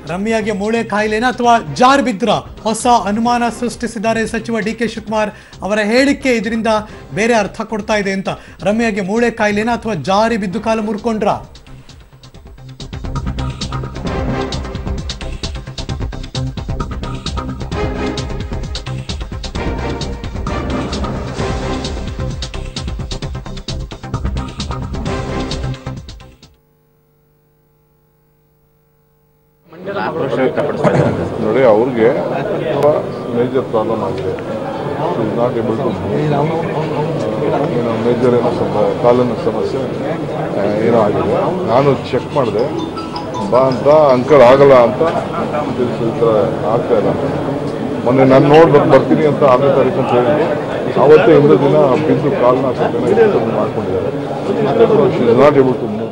ರಮ್ಯಾಗೆ ಮೂಳೆ ಕಾಯಿಲೆನಾ ಅಥವಾ ಜಾರ್ ಬಿದ್ರ ಹೊಸ ಅನುಮಾನ ಸೃಷ್ಟಿಸಿದ್ದಾರೆ ಸಚಿವ ಡಿ ಕೆ ಶಿವಕುಮಾರ್ ಅವರ ಹೇಳಿಕೆ ಇದರಿಂದ ಬೇರೆ ಅರ್ಥ ಕೊಡ್ತಾ ಇದೆ ಅಂತ ರಮ್ಯಾಗೆ ಮೂಳೆ ಕಾಯಿಲೆನಾ ಅಥವಾ ಜಾರಿ ಬಿದ್ದು ಕಾಲು ಮುರ್ಕೊಂಡ್ರ ಆಕ್ರೋಶ ವ್ಯಕ್ತಪಡಿಸ್ತಾ ಇದ್ದಾರೆ ನೋಡಿ ಅವ್ರಿಗೆ ಮೇಜರ್ ಪ್ರಾಬ್ಲಮ್ ಆಗಿದೆ ಇಸ್ ನಾಟ್ ಏಬಲ್ ಟು ಏನೋ ಮೇಜರ್ ಏನೋ ಸಮ ಕಾಲಿನ ಸಮಸ್ಯೆ ಆ, ಏನೋ ಆಗಿದೆ ನಾನು ಚೆಕ್ ಮಾಡಿದೆ ಬಾ ಅಂತ ಅಂಕಲ್ ಆಗಲ್ಲ ಅಂತ ತಿಳಿಸಿ ಈ ಥರ ಆಗ್ತಾ ಇಲ್ಲ ಮೊನ್ನೆ ನಾನು ನೋಡ್ಬೇಕು ಬರ್ತೀನಿ ಅಂತ ಆರನೇ ತಾರೀಕು ಅಂತ ಹೇಳಿದ್ರು ಅವತ್ತೇ ಹಿಂದೆ ದಿನ ಬಿದ್ದು ಕಾಲನ್ನ ಸ್ವಲ್ಪ ಮಾಡ್ಕೊಂಡಿದ್ದಾರೆ she is not able to move